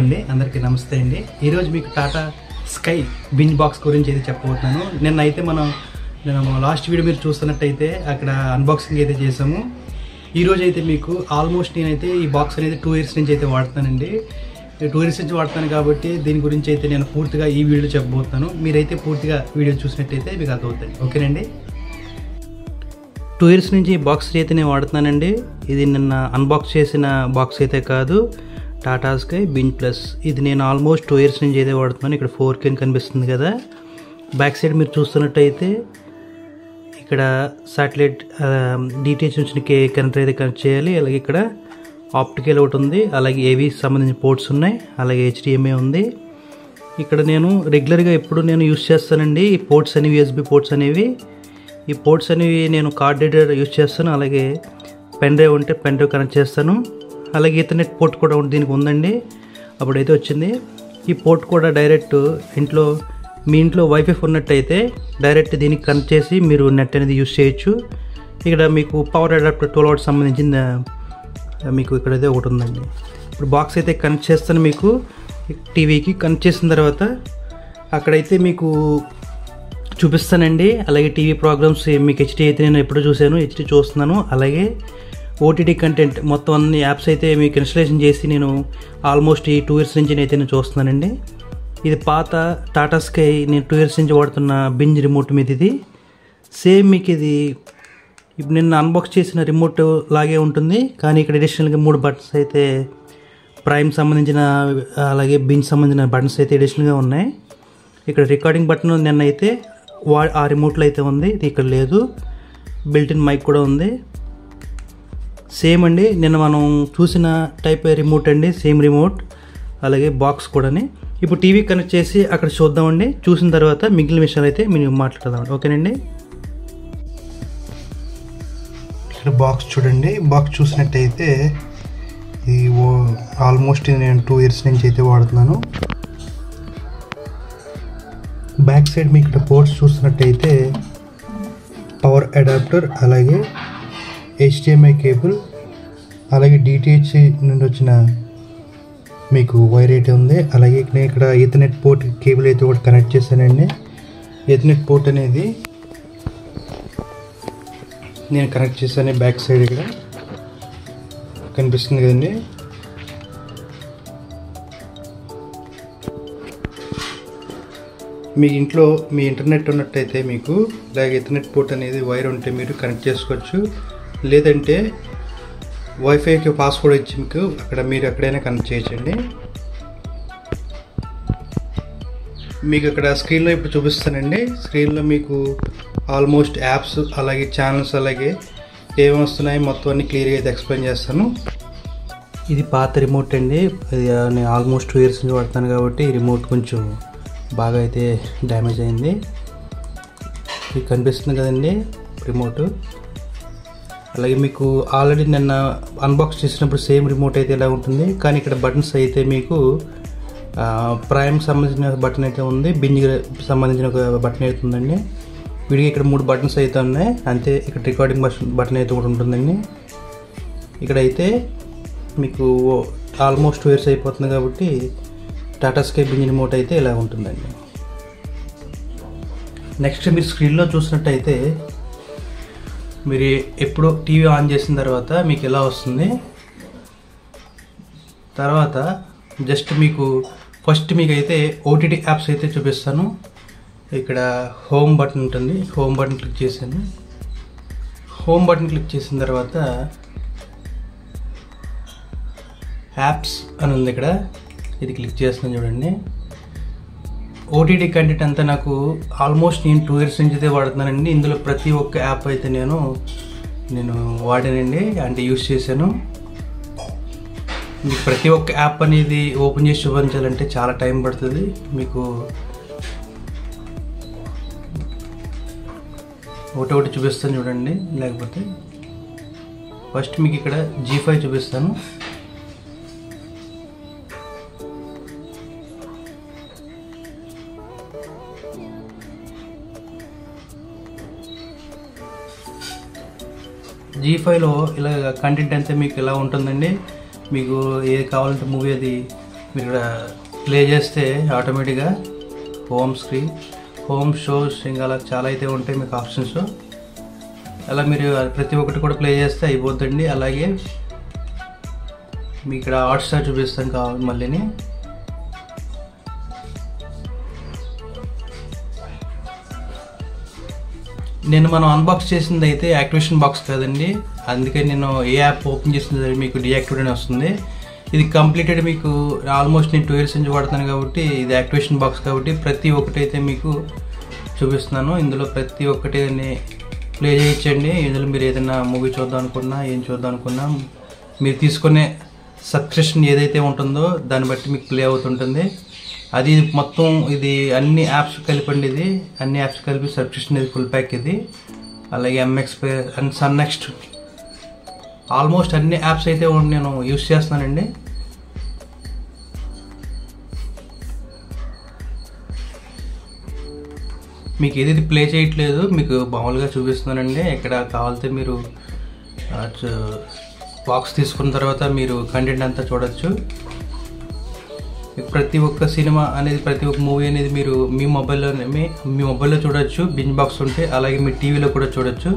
అండి అందరికీ నమస్తే అండి ఈరోజు మీకు టాటా స్కై బింజ్ బాక్స్ గురించి అయితే చెప్పబోతున్నాను నిన్న అయితే మనం నేను లాస్ట్ వీడియో మీరు చూస్తున్నట్టయితే అక్కడ అన్బాక్సింగ్ అయితే చేసాము ఈరోజు అయితే మీకు ఆల్మోస్ట్ నేనైతే ఈ బాక్స్ అనేది టూ ఇయర్స్ నుంచి అయితే వాడుతానండి టూ ఇయర్స్ నుంచి వాడుతాను కాబట్టి దీని గురించి అయితే నేను పూర్తిగా ఈ వీడియో చెప్పబోతున్నాను మీరైతే పూర్తిగా వీడియో చూసినట్టయితే మీకు అర్థమవుతుంది ఓకేనండి టూ ఇయర్స్ నుంచి ఈ బాక్స్ అయితే నేను వాడుతున్నానండి ఇది నిన్న అన్బాక్స్ చేసిన బాక్స్ అయితే కాదు టాటా స్కై బిన్ ప్లస్ ఇది నేను ఆల్మోస్ట్ టూ ఇయర్స్ నుంచి అయితే వాడుతున్నాను ఇక్కడ ఫోర్ కెన్ కనిపిస్తుంది కదా బ్యాక్ సైడ్ మీరు చూస్తున్నట్టయితే ఇక్కడ శాటిలైట్ డిటిహెచ్ నుంచి కే కనెక్టర్ అయితే కనెక్ట్ చేయాలి అలాగే ఇక్కడ ఆప్టికల్ ఒకటి ఉంది అలాగే ఏవి సంబంధించిన పోర్ట్స్ ఉన్నాయి అలాగే హెచ్డిఎంఏ ఉంది ఇక్కడ నేను రెగ్యులర్గా ఎప్పుడు నేను యూస్ చేస్తానండి ఈ పోర్ట్స్ అనేవి యూఎస్బి పోర్ట్స్ అనేవి ఈ పోర్ట్స్ అనేవి నేను కార్డ్ రీడర్ యూస్ చేస్తాను అలాగే పెన్ డ్రైవ్ ఉంటే పెన్ డ్రైవ్ కనెక్ట్ చేస్తాను అలాగే ఈథర్నెట్ పోర్ట్ కూడా ఉంది- దీనికి ఉందండి అప్పుడైతే వచ్చింది ఈ పోర్ట్ కూడా డైరెక్ట్ ఇంట్లో మీ ఇంట్లో వైఫై ఉన్నట్టయితే డైరెక్ట్ దీనికి కనెక్ట్ చేసి మీరు నెట్ అనేది యూస్ చేయొచ్చు ఇక్కడ మీకు పవర్ అడాప్టర్ ట్వెల్వ్ వాట్ సంబంధించిన మీకు ఇక్కడైతే ఒకటి ఉందండి ఇప్పుడు బాక్స్ అయితే కనెక్ట్ చేస్తాను మీకు టీవీకి కనెక్ట్ చేసిన తర్వాత అక్కడైతే మీకు చూపిస్తానండి అలాగే టీవీ ప్రోగ్రామ్స్ మీకు హెచ్డి అయితే నేను ఎప్పుడు చూశాను హెచ్డి చూస్తున్నాను అలాగే ఓటీటీ కంటెంట్ మొత్తం అన్ని యాప్స్ అయితే మీకు ఇన్స్టలేషన్ చేసి నేను ఆల్మోస్ట్ ఈ టూ ఇయర్స్ నుంచి అయితే నేను చూస్తున్నానండి ఇది పాత టాటా స్కై నేను టూ ఇయర్స్ నుంచి వాడుతున్న బింజ్ రిమోట్ మీద ఇది సేమ్ మీకు ఇది ఇప్పుడు నిన్న అన్బాక్స్ చేసిన రిమోట్ లాగే ఉంటుంది కానీ ఇక్కడ అడిషనల్గా మూడు బటన్స్ అయితే ప్రైమ్ సంబంధించిన అలాగే బిన్ సంబంధించిన బటన్స్ అయితే అడిషనల్గా ఉన్నాయి ఇక్కడ రికార్డింగ్ బటన్ నిన్న అయితే వా ఆ రిమోట్లో అయితే ఉంది ఇది ఇక్కడ లేదు బిల్టిన్ మైక్ కూడా ఉంది సేమ్ అండి నిన్న మనం చూసిన టైప్ రిమోట్ అండి సేమ్ రిమోట్ అలాగే బాక్స్ కూడాని ఇప్పుడు టీవీ కనెక్ట్ చేసి అక్కడ చూద్దామండి చూసిన తర్వాత మిగిలిన విషయాలు అయితే మేము మాట్లాడదాం ఓకేనండి ఇక్కడ బాక్స్ చూడండి బాక్స్ చూసినట్టయితే ఇది ఆల్మోస్ట్ నేను టూ ఇయర్స్ నుంచి అయితే వాడుతున్నాను బ్యాక్ సైడ్ మీకు ఇక్కడ పోర్ట్స్ చూసినట్టయితే పవర్ అడాప్టర్ అలాగే హెచ్డిఎంఐ కేబుల్ అలాగే డిటిహెచ్ నుండి వచ్చిన మీకు వైర్ అయితే ఉంది అలాగే నేను ఇక్కడ ఈథర్నెట్ పోర్ట్ కేబుల్ అయితే ఒకటి కనెక్ట్ చేశానండి ఈథర్నెట్ పోర్ట్ అనేది నేను కనెక్ట్ చేశాను బ్యాక్ సైడ్ ఇక్కడ కనిపిస్తుంది కదండి మీ ఇంట్లో మీ ఇంటర్నెట్ ఉన్నట్టయితే మీకు ఇలాగ ఇంటర్నెట్ పోర్ట్ అనేది వైర్ ఉంటే మీరు కనెక్ట్ చేసుకోవచ్చు లేదంటే వైఫైకి పాస్వర్డ్ ఇచ్చి మీకు అక్కడ మీరు ఎక్కడైనా కనెక్ట్ చేయొచ్చండి మీకు అక్కడ స్క్రీన్లో ఇప్పుడు చూపిస్తానండి స్క్రీన్లో మీకు ఆల్మోస్ట్ యాప్స్ అలాగే ఛానల్స్ అలాగే ఏమి వస్తున్నాయి మొత్తం అన్ని క్లియర్గా అయితే ఎక్స్ప్లెయిన్ చేస్తాను ఇది పాత రిమోట్ అండి ఇది నేను ఆల్మోస్ట్ టూ ఇయర్స్ నుంచి వాడతాను కాబట్టి ఈ రిమోట్ కొంచెం బాగా అయితే డ్యామేజ్ అయింది ఇది కనిపిస్తుంది కదండి రిమోట్ అలాగే మీకు ఆల్రెడీ నిన్న అన్బాక్స్ చేసినప్పుడు సేమ్ రిమోట్ అయితే ఇలా ఉంటుంది కానీ ఇక్కడ బటన్స్ అయితే మీకు ప్రైమ్ సంబంధించిన బటన్ అయితే ఉంది బింజ్ సంబంధించిన ఒక బటన్ అయితే ఉందండి వీడికి ఇక్కడ మూడు బటన్స్ అయితే ఉన్నాయి అంతే ఇక్కడ రికార్డింగ్ బటన్ అయితే ఒకటి ఉంటుందండి ఇక్కడ అయితే మీకు ఆల్మోస్ట్ టూ ఇయర్స్ అయిపోతుంది కాబట్టి టాటా స్కై బింజ్ రిమోట్ అయితే ఇలా ఉంటుందండి నెక్స్ట్ మీరు స్క్రీన్లో చూసినట్టయితే మీరు ఎప్పుడో టీవీ ఆన్ చేసిన తర్వాత మీకు ఎలా వస్తుంది తర్వాత జస్ట్ మీకు ఫస్ట్ మీకు అయితే ఓటీటీ యాప్స్ అయితే చూపిస్తాను ఇక్కడ హోమ్ బటన్ ఉంటుంది హోమ్ బటన్ క్లిక్ చేశాను హోమ్ బటన్ క్లిక్ చేసిన తర్వాత యాప్స్ అని ఉంది ఇక్కడ ఇది క్లిక్ చేస్తున్నాను చూడండి ఓటీటీ కంటెంట్ అంతా నాకు ఆల్మోస్ట్ నేను టూ ఇయర్స్ నుంచి అయితే వాడుతున్నానండి ఇందులో ప్రతి ఒక్క యాప్ అయితే నేను నేను వాడానండి అంటే యూస్ చేశాను మీకు ప్రతి ఒక్క యాప్ అనేది ఓపెన్ చేసి చూపించాలంటే చాలా టైం పడుతుంది మీకు ఒకటి ఒకటి చూపిస్తాను చూడండి లేకపోతే ఫస్ట్ మీకు ఇక్కడ జీ ఫైవ్ చూపిస్తాను జీ ఫైవ్లో ఇలా కంటెంట్ అంతా మీకు ఇలా ఉంటుందండి మీకు ఏది కావాలంటే మూవీ అది మీరు ఇక్కడ ప్లే చేస్తే ఆటోమేటిక్గా హోమ్ స్క్రీన్ హోమ్ షోస్ ఇంకా అలా చాలా అయితే ఉంటాయి మీకు ఆప్షన్స్ అలా మీరు ప్రతి ఒక్కటి కూడా ప్లే చేస్తే అయిపోద్దండి అలాగే మీకు ఇక్కడ హాట్స్టార్ చూపిస్తాం కావాలి మళ్ళీని నేను మనం అన్బాక్స్ చేసింది అయితే యాక్టివేషన్ బాక్స్ కదండి అందుకే నేను ఏ యాప్ ఓపెన్ చేసింది సరే మీకు డియాక్టివేట్ అని వస్తుంది ఇది కంప్లీటెడ్ మీకు ఆల్మోస్ట్ నేను టూ ఇయర్స్ నుంచి వాడుతాను కాబట్టి ఇది యాక్టివేషన్ బాక్స్ కాబట్టి ప్రతి ఒక్కటి అయితే మీకు చూపిస్తున్నాను ఇందులో ప్రతి ఒక్కటి ప్లే చేయొచ్చండి ఇందులో మీరు ఏదైనా మూవీ చూద్దాం అనుకున్నా ఏం చూద్దాం అనుకున్నా మీరు తీసుకునే సబ్స్క్రిప్షన్ ఏదైతే ఉంటుందో దాన్ని బట్టి మీకు ప్లే అవుతుంటుంది అది మొత్తం ఇది అన్ని యాప్స్ కలిపండి ఇది అన్ని యాప్స్ కలిపి సబ్స్క్రిప్షన్ ఇది ఫుల్ ప్యాక్ ఇది అలాగే ఎంఎక్స్ పే అండ్ సన్ నెక్స్ట్ ఆల్మోస్ట్ అన్ని యాప్స్ అయితే నేను యూస్ చేస్తున్నానండి మీకు ఏది ప్లే చేయట్లేదు మీకు మామూలుగా చూపిస్తున్నానండి ఇక్కడ కావాలితే మీరు బాక్స్ తీసుకున్న తర్వాత మీరు కంటెంట్ అంతా చూడొచ్చు ప్రతి ఒక్క సినిమా అనేది ప్రతి ఒక్క మూవీ అనేది మీరు మీ మొబైల్లో మీ మీ మొబైల్లో చూడొచ్చు బింజ్ బాక్స్ ఉంటే అలాగే మీ టీవీలో కూడా చూడొచ్చు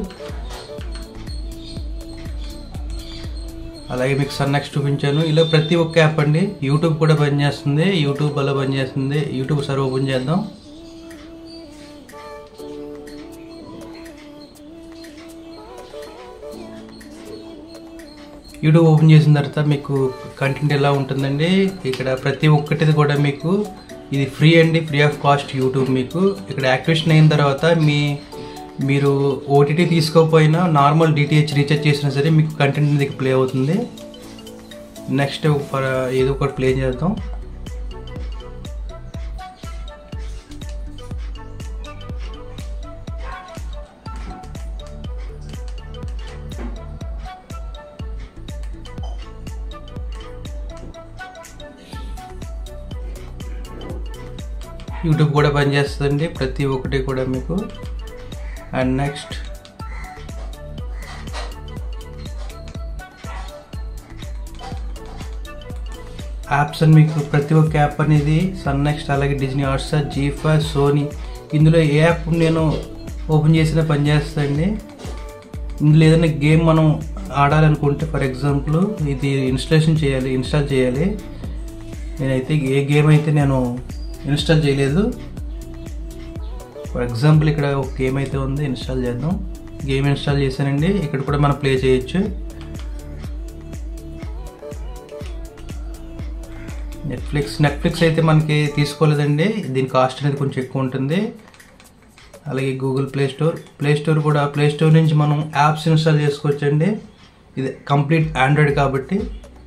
అలాగే మీకు సన్ నెక్స్ట్ చూపించాను ఇలా ప్రతి ఒక్క యాప్ అండి యూట్యూబ్ కూడా పనిచేస్తుంది యూట్యూబ్ అలా పనిచేస్తుంది యూట్యూబ్ సార్ ఓపెన్ చేద్దాం యూట్యూబ్ ఓపెన్ చేసిన తర్వాత మీకు కంటెంట్ ఎలా ఉంటుందండి ఇక్కడ ప్రతి ఒక్కటిది కూడా మీకు ఇది ఫ్రీ అండి ఫ్రీ ఆఫ్ కాస్ట్ యూట్యూబ్ మీకు ఇక్కడ యాక్టివేషన్ అయిన తర్వాత మీ మీరు ఓటీటీ తీసుకోకపోయినా నార్మల్ డిటిహెచ్ రీఛార్జ్ చేసినా సరే మీకు కంటెంట్ అనేది ప్లే అవుతుంది నెక్స్ట్ ఏదో ఒకటి ప్లే చేద్దాం యూట్యూబ్ కూడా పనిచేస్తుందండి ప్రతి ఒక్కటి కూడా మీకు అండ్ నెక్స్ట్ యాప్స్ అని మీకు ప్రతి ఒక్క యాప్ అనేది సన్ నెక్స్ట్ అలాగే డిజ్నీ హాట్స్టార్ జీఫా సోనీ ఇందులో ఏ యాప్ నేను ఓపెన్ చేసినా పనిచేస్తుందండి ఇందులో ఏదైనా గేమ్ మనం ఆడాలనుకుంటే ఫర్ ఎగ్జాంపుల్ ఇది ఇన్స్టాలేషన్ చేయాలి ఇన్స్టాల్ చేయాలి నేనైతే ఏ గేమ్ అయితే నేను ఇన్స్టాల్ చేయలేదు ఫర్ ఎగ్జాంపుల్ ఇక్కడ ఒక గేమ్ అయితే ఉంది ఇన్స్టాల్ చేద్దాం గేమ్ ఇన్స్టాల్ చేశానండి ఇక్కడ కూడా మనం ప్లే చేయొచ్చు నెట్ఫ్లిక్స్ నెట్ఫ్లిక్స్ అయితే మనకి తీసుకోలేదండి దీని కాస్ట్ అనేది కొంచెం ఎక్కువ ఉంటుంది అలాగే Google Play Store Play Store కూడా ప్లే స్టోర్ నుంచి మనం యాప్స్ ఇన్స్టాల్ చేసుకోవచ్చండి ఇది కంప్లీట్ ఆండ్రాయిడ్ కాబట్టి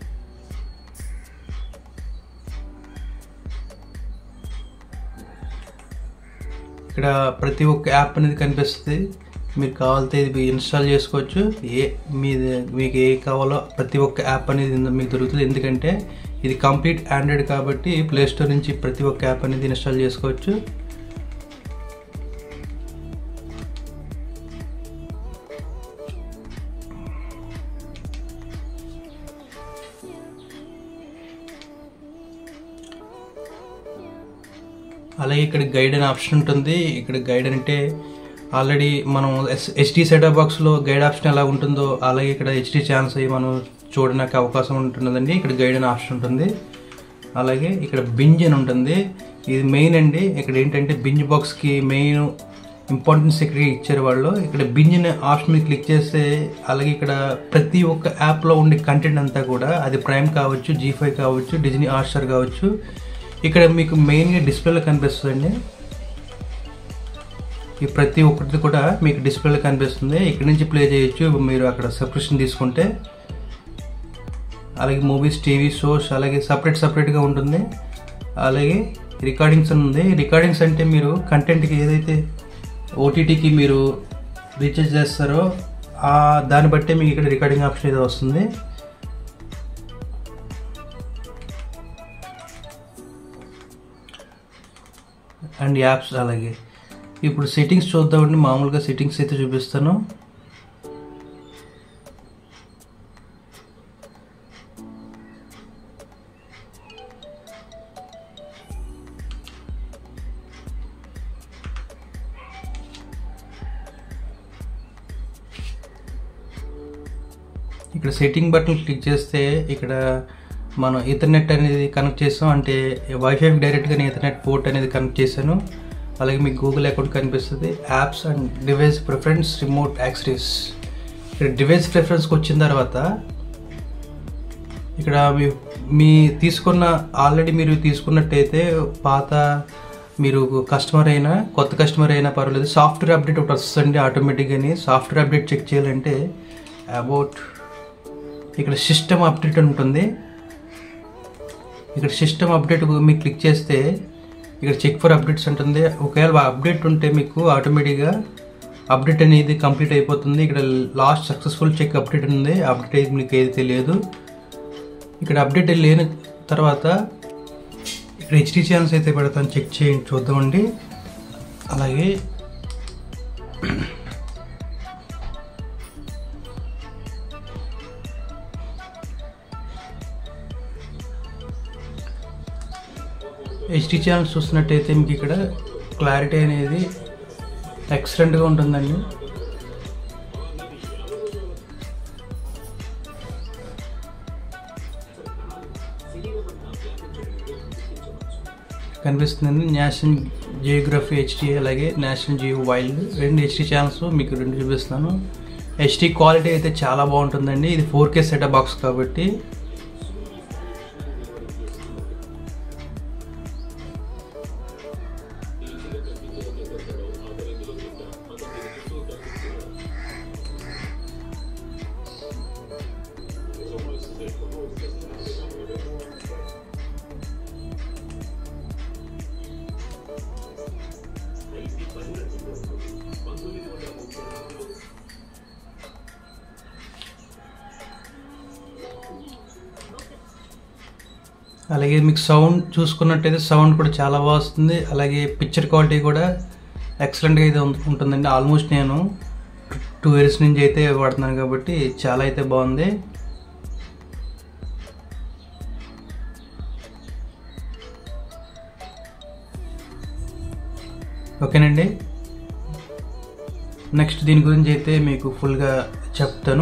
ఇక్కడ ప్రతి ఒక్క యాప్ అనేది కనిపిస్తుంది మీకు కావాలితే ఇది ఇన్స్టాల్ చేసుకోవచ్చు ఏ మీ మీకు ఏ కావాలో ప్రతి ఒక్క యాప్ అనేది మీకు దొరుకుతుంది ఎందుకంటే ఇది కంప్లీట్ ఆండ్రాయిడ్ కాబట్టి ప్లే స్టోర్ నుంచి ప్రతి ఒక్క యాప్ అనేది ఇన్స్టాల్ చేసుకోవచ్చు అలాగే ఇక్కడ గైడ్ అనే ఆప్షన్ ఉంటుంది ఇక్కడ గైడ్ అంటే ఆల్రెడీ మనం ఎస్ హెచ్డి సెటప్ బాక్స్లో గైడ్ ఆప్షన్ ఎలా ఉంటుందో అలాగే ఇక్కడ హెచ్డి ఛానల్స్ అవి మనం చూడడానికి అవకాశం ఉంటుందండి ఇక్కడ గైడ్ అనే ఆప్షన్ ఉంటుంది అలాగే ఇక్కడ బింజ్ అని ఉంటుంది ఇది మెయిన్ అండి ఇక్కడ ఏంటంటే బింజ్ బాక్స్కి మెయిన్ ఇంపార్టెన్స్ ఇక్కడ ఇచ్చారు వాళ్ళు ఇక్కడ బింజ్ అనే ఆప్షన్ మీద క్లిక్ చేస్తే అలాగే ఇక్కడ ప్రతి ఒక్క యాప్లో ఉండే కంటెంట్ అంతా కూడా అది ప్రైమ్ కావచ్చు జీ ఫైవ్ కావచ్చు డిజ్నీ హాట్స్టార్ కావచ్చు ఇక్కడ మీకు మెయిన్గా డిస్ప్లేలో కనిపిస్తుందండి ఈ ప్రతి ఒక్కటి కూడా మీకు డిస్ప్లేలో కనిపిస్తుంది ఇక్కడ నుంచి ప్లే చేయొచ్చు మీరు అక్కడ సబ్స్క్రిప్షన్ తీసుకుంటే అలాగే మూవీస్ టీవీ షోస్ అలాగే సపరేట్ సపరేట్గా ఉంటుంది అలాగే రికార్డింగ్స్ అని ఉంది రికార్డింగ్స్ అంటే మీరు కంటెంట్కి ఏదైతే ఓటీటీకి మీరు రీఛార్జ్ చేస్తారో ఆ దాన్ని బట్టే మీకు ఇక్కడ రికార్డింగ్ ఆప్షన్ ఏదో వస్తుంది అండ్ యాప్స్ అలాగే ఇప్పుడు సెట్టింగ్స్ చూద్దామండి మామూలుగా సెట్టింగ్స్ అయితే చూపిస్తాను ఇక్కడ సెట్టింగ్ బటన్ క్లిక్ చేస్తే ఇక్కడ మనం ఈథర్నెట్ అనేది కనెక్ట్ చేస్తాం అంటే వైఫై డైరెక్ట్గా ఈథర్నెట్ పోర్ట్ అనేది కనెక్ట్ చేశాను అలాగే మీకు గూగుల్ అకౌంట్ కనిపిస్తుంది apps and device preference remote access ఇక్కడ డివైస్ ప్రిఫరెన్స్కి వచ్చిన తర్వాత ఇక్కడ మీ మీ తీసుకున్న ఆల్రెడీ మీరు తీసుకున్నట్టయితే పాత మీరు కస్టమర్ అయినా కొత్త కస్టమర్ అయినా పర్వాలేదు సాఫ్ట్వేర్ అప్డేట్ ఒకటి వస్తుంది ఆటోమేటిక్గాని సాఫ్ట్వేర్ అప్డేట్ చెక్ చేయాలంటే అబౌట్ ఇక్కడ సిస్టమ్ అప్డేట్ అని ఉంటుంది ఇక్కడ సిస్టమ్ అప్డేట్ మీకు క్లిక్ చేస్తే ఇక్కడ చెక్ ఫర్ అప్డేట్స్ ఉంటుంది ఒకవేళ అప్డేట్ ఉంటే మీకు ఆటోమేటిక్గా అప్డేట్ అనేది కంప్లీట్ అయిపోతుంది ఇక్కడ లాస్ట్ సక్సెస్ఫుల్ చెక్ అప్డేట్ ఉంది అప్డేట్ అయితే మీకు ఏది తెలియదు ఇక్కడ అప్డేట్ లేని తర్వాత ఇక్కడ హెచ్డి ఛానల్స్ అయితే పెడతాను చెక్ చేయండి చూద్దామండి అలాగే హెచ్డి ఛానల్స్ చూసినట్టయితే మీకు ఇక్కడ క్లారిటీ అనేది ఎక్సలెంట్గా ఉంటుందండి కనిపిస్తుంది నేషనల్ జియోగ్రఫీ హెచ్డి అలాగే నేషనల్ జియో వైల్డ్ రెండు హెచ్డి ఛానల్స్ మీకు రెండు చూపిస్తున్నాను హెచ్డి క్వాలిటీ అయితే చాలా బాగుంటుందండి ఇది ఫోర్ కే సెటప్ బాక్స్ కాబట్టి అలాగే మీకు సౌండ్ చూసుకున్నట్టయితే సౌండ్ కూడా చాలా బాగా వస్తుంది అలాగే పిక్చర్ క్వాలిటీ కూడా ఎక్సలెంట్గా అయితే ఉం- ఉంటుందండి ఆల్మోస్ట్ నేను టూ ఇయర్స్ నుంచి అయితే వాడుతున్నాను కాబట్టి చాలా అయితే బాగుంది ఓకేనండి నెక్స్ట్ దీని గురించి అయితే మీకు ఫుల్గా చెప్తాను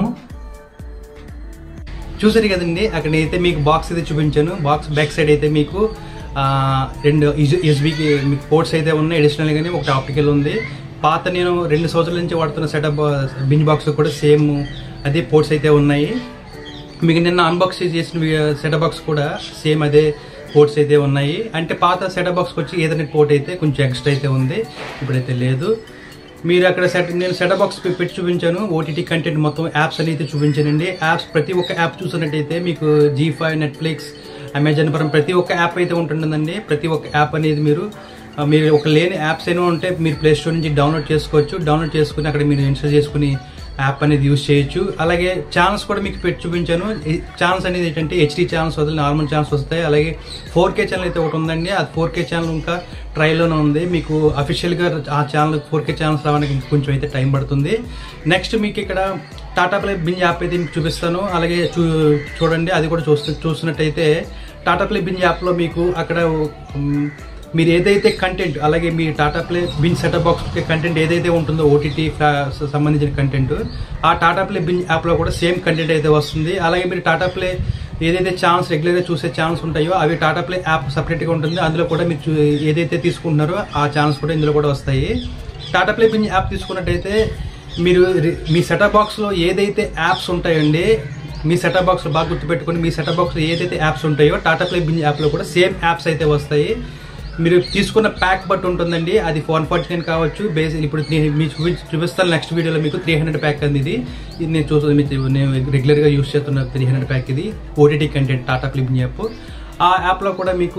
చూసారు కదండి అక్కడ అయితే మీకు బాక్స్ అయితే చూపించాను బాక్స్ బ్యాక్ సైడ్ అయితే మీకు ఆ, రెండు ఎస్బీకి మీకు పోర్ట్స్ అయితే ఉన్నాయి అడిషనల్ గానీ ఒకటి ఆప్టికల్ ఉంది పాత నేను రెండు సంవత్సరాల నుంచి వాడుతున్న సెటప్ బింజ్ బాక్స్ కూడా సేమ్ అదే పోర్ట్స్ అయితే ఉన్నాయి మీకు నిన్న అన్బాక్స్ చేసిన సెటప్ బాక్స్ కూడా సేమ్ అదే పోర్ట్స్ అయితే ఉన్నాయి అంటే పాత సెటప్ బాక్స్కి వచ్చి ఏదైనా పోర్ట్ అయితే కొంచెం ఎక్స్ట్రా అయితే ఉంది ఇప్పుడైతే లేదు మీరు అక్కడ సెట్ నేను సెటప్ బాక్స్ పె- పెట్టి చూపించాను ఓటీటీ కంటెంట్ మొత్తం యాప్స్ అనేది చూపించానండి యాప్స్ ప్రతి ఒక్క యాప్ చూసినట్టయితే మీకు జీ ఫైవ్ నెట్ఫ్లిక్స్ అమెజాన్ పరం ప్రతి ఒక్క యాప్ అయితే ఉంటుందండి ప్రతి ఒక్క యాప్ అనేది మీరు ఆ, మీరు ఒక లేని యాప్స్ ఏమో ఉంటే మీరు ప్లే స్టోర్ నుంచి డౌన్లోడ్ చేసుకోవచ్చు డౌన్లోడ్ చేసుకుని అక్కడ మీరు ఇన్స్టాల్ చేసుకుని యాప్ అనేది యూస్ చేయొచ్చు అలాగే ఛానల్స్ కూడా మీకు పెట్టి చూపించాను ఛానల్స్ అనేది ఏంటంటే హెచ్డీ ఛానల్స్ వదిలి నార్మల్ ఛానల్స్ వస్తాయి అలాగే ఫోర్ కే ఛానల్ అయితే ఒకటి ఉందండి అది ఫోర్ కే ఛానల్ ఇంకా ట్రైల్లోనే ఉంది మీకు అఫీషియల్గా ఆ ఛానల్ ఫోర్ కే ఛానల్స్ రావడానికి ఇంక కొంచెం అయితే టైం పడుతుంది నెక్స్ట్ మీకు ఇక్కడ టాటా ప్లే బింజ్ యాప్ అయితే మీకు చూపిస్తాను అలాగే చూ చూడండి అది కూడా చూస్తు చూస్తున్నట్టయితే టాటా ప్లే బింజ్ యాప్లో మీకు అక్కడ ఉమ్, మీరు ఏదైతే కంటెంట్ అలాగే మీ Tata Play Binge setup box content ఏదైతే ఉంటుందో ఓటీటీ సంబంధించిన కంటెంట్ ఆ టాటా ప్లే బిన్ యాప్లో కూడా సేమ్ కంటెంట్ అయితే వస్తుంది అలాగే మీరు టాటా ప్లే ఏదైతే ఛానల్స్ రెగ్యులర్గా చూసే ఛానల్స్ ఉంటాయో అవి టాటా ప్లే యాప్ సపరేట్గా ఉంటుంది అందులో కూడా మీరు చూ- ఏదైతే తీసుకుంటున్నారో ఆ ఛానల్స్ కూడా ఇందులో కూడా వస్తాయి టాటా ప్లే బిన్ యాప్ తీసుకున్నట్టయితే మీరు రి- మీ సెటప్ బాక్స్లో ఏదైతే యాప్స్ ఉంటాయండి మీ సెటప్ బాక్స్ బాగా గుర్తుపెట్టుకొని మీ సెటప్ బాక్స్లో ఏదైతే యాప్స్ ఉంటాయో టాటా ప్లే బిన్ యాప్లో కూడా సేమ్ యాప్స్ అయితే వస్తాయి మీరు తీసుకున్న ప్యాక్ బట్టి ఉంటుందండి అది వన్ ఫార్టీ నైన్ కావచ్చు బేస్ ఇప్పుడు నే- మీకు చూపి- చూపిస్తాను నెక్స్ట్ వీడియోలో మీకు త్రీ హండ్రెడ్ ప్యాక్ అంది ఇది ఇది నేను చూస్తుంది మీకు నేను రెగ్యులర్గా యూస్ చేస్తున్న త్రీ హండ్రెడ్ ప్యాక్ ఇది OTT content Tata clip app ఆ యాప్లో కూడా మీకు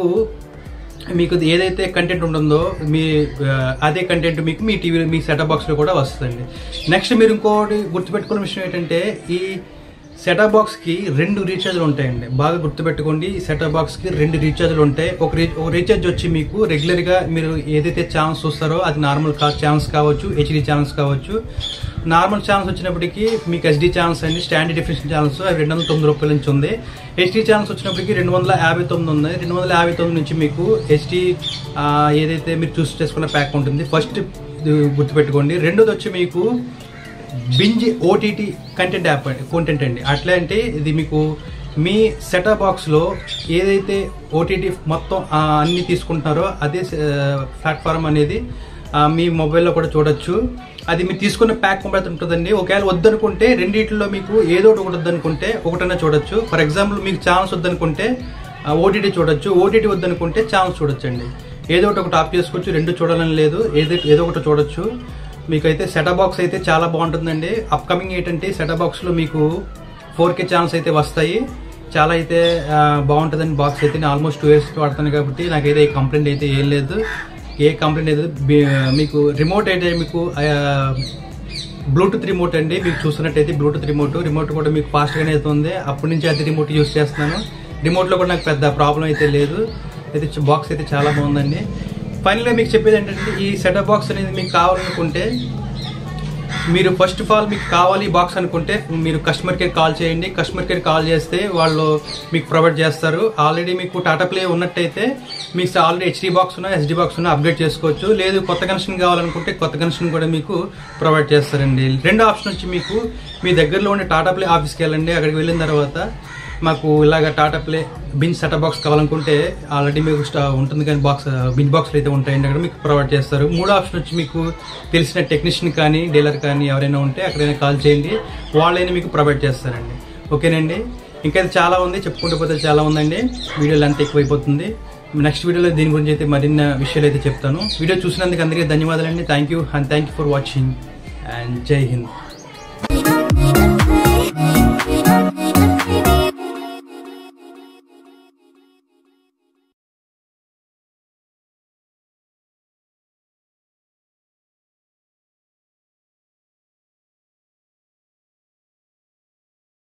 మీకు ఏదైతే కంటెంట్ ఉంటుందో మీ ఆ, అదే కంటెంట్ మీకు మీ టీవీ మీ సెటప్ బాక్స్లో కూడా వస్తుందండి నెక్స్ట్ మీరు ఇంకోటి గుర్తుపెట్టుకున్న విషయం ఏంటంటే ఈ సెటప్ బాక్స్కి రెండు రీఛార్జ్లు ఉంటాయండి బాగా గుర్తుపెట్టుకోండి ఈ సెటప్ బాక్స్కి రెండు రీఛార్జ్లు ఉంటాయి ఒక రీ ఒక రీఛార్జ్ వచ్చి మీకు రెగ్యులర్గా మీరు ఏదైతే ఛానల్స్ చూస్తారో అది నార్మల్ కా ఛానల్స్ కావచ్చు హెచ్డి ఛానల్స్ కావచ్చు నార్మల్ ఛానల్స్ వచ్చినప్పటికీ మీకు ఎస్డి ఛానల్స్ అండి స్టాండర్డ్ డిఫరెన్స్ ఛానల్స్ అవి రెండు వందల తొమ్మిది రూపాయల నుంచి ఉంది హెచ్డి ఛానల్స్ వచ్చినప్పటికి రెండు వందల యాభై తొమ్మిది ఉంది రెండు వందల యాభై తొమ్మిది నుంచి మీకు హెచ్డి ఏదైతే మీరు చూస్ చేసుకున్న ప్యాక్ ఉంటుంది ఫస్ట్ ఇది గుర్తుపెట్టుకోండి రెండోది వచ్చి మీకు Binge OTT content app content అండి అట్లా అంటే ఇది మీకు మీ సెటప్ బాక్స్లో ఏదైతే ఓటీటీ మొత్తం ఆ, అన్ని తీసుకుంటున్నారో అదే ప్లాట్ఫామ్ అనేది ఆ, మీ మొబైల్లో కూడా చూడొచ్చు అది మీరు తీసుకున్న ప్యాక్ మొబైల్ ఉంటుందండి ఒకవేళ వద్దనుకుంటే రెండిట్లో మీకు ఏదో ఒకటి వద్దనుకుంటే ఒకటన్నా చూడొచ్చు ఫర్ ఎగ్జాంపుల్ మీకు ఛానల్స్ వద్దనుకుంటే ఓటీటీ చూడొచ్చు ఓటీటీ వద్దనుకుంటే ఛానల్స్ చూడొచ్చండి ఏదో ఒకటి ఒకటి ఆప్ చేసుకోవచ్చు రెండు చూడాలని లేదు ఏదో ఏదో ఒకటి చూడొచ్చు మీకైతే సెటప్ బాక్స్ అయితే చాలా బాగుంటుందండి అప్కమింగ్ ఏంటంటే సెటప్ బాక్స్లో మీకు ఫోర్ కే ఛానల్స్ అయితే వస్తాయి చాలా అయితే ఆ, బాగుంటుందండి బాక్స్ అయితే నేను ఆల్మోస్ట్ టూ ఇయర్స్ వాడతాను కాబట్టి నాకైతే ఏ కంప్లైంట్ అయితే ఏం లేదు ఏ కంప్లైంట్ లేదు బి- మీకు రిమోట్ అయితే మీకు ఆ, బ్లూటూత్ రిమోట్ అండి మీకు చూస్తున్నట్టయితే బ్లూటూత్ రిమోట్ రిమోట్ కూడా మీకు ఫాస్ట్గానే అవుతుంది అప్పటి నుంచి అది రిమోట్ యూస్ చేస్తున్నాను రిమోట్లో కూడా నాకు పెద్ద ప్రాబ్లం అయితే లేదు అయితే బాక్స్ అయితే చాలా బాగుందండి ఫైనల్గా మీకు చెప్పేది ఏంటంటే ఈ సెటప్ బాక్స్ అనేది మీకు కావాలనుకుంటే మీరు ఫస్ట్ ఆఫ్ ఆల్ మీకు కావాలి ఈ బాక్స్ అనుకుంటే మీరు కస్టమర్ కేర్ కాల్ చేయండి కస్టమర్ కేర్ కాల్ చేస్తే వాళ్ళు మీకు ప్రొవైడ్ చేస్తారు ఆల్రెడీ మీకు టాటా ప్లే ఉన్నట్టయితే మీకు ఆల్రెడీ హెచ్డీ బాక్స్ ఉన్న ఎస్డీ బాక్స్ ఉన్న అప్డేట్ చేసుకోవచ్చు లేదు కొత్త కనెక్షన్ కావాలనుకుంటే కొత్త కనెక్షన్ కూడా మీకు ప్రొవైడ్ చేస్తారండి రెండు ఆప్షన్ వచ్చి మీకు మీ దగ్గరలో ఉండే టాటా ప్లే ఆఫీస్కి వెళ్ళండి అక్కడికి వెళ్ళిన తర్వాత మాకు ఇలాగ Tata Play Binge setup box కావాలనుకుంటే ఆల్రెడీ మీకు స్టా- ఉంటుంది కానీ బాక్స్ బిన్ బాక్స్లు అయితే ఉంటాయండి అక్కడ మీకు ప్రొవైడ్ చేస్తారు మూడో ఆప్షన్ వచ్చి మీకు తెలిసిన టెక్నీషియన్ కానీ డీలర్ కానీ ఎవరైనా ఉంటే అక్కడైనా కాల్ చేయండి వాళ్ళైనా మీకు ప్రొవైడ్ చేస్తారండి ఓకేనండి ఇంకా ఇది చాలా ఉంది చెప్పుకుంటూ పోతే చాలా ఉందండి వీడియో లెంత్ ఎక్కువైపోతుంది నెక్స్ట్ వీడియోలో దీని గురించి అయితే మరిన్ని విషయాలు అయితే చెప్తాను వీడియో చూసినందుకు అందరికీ ధన్యవాదాలండి thank you and thank you for watching and జై హింద్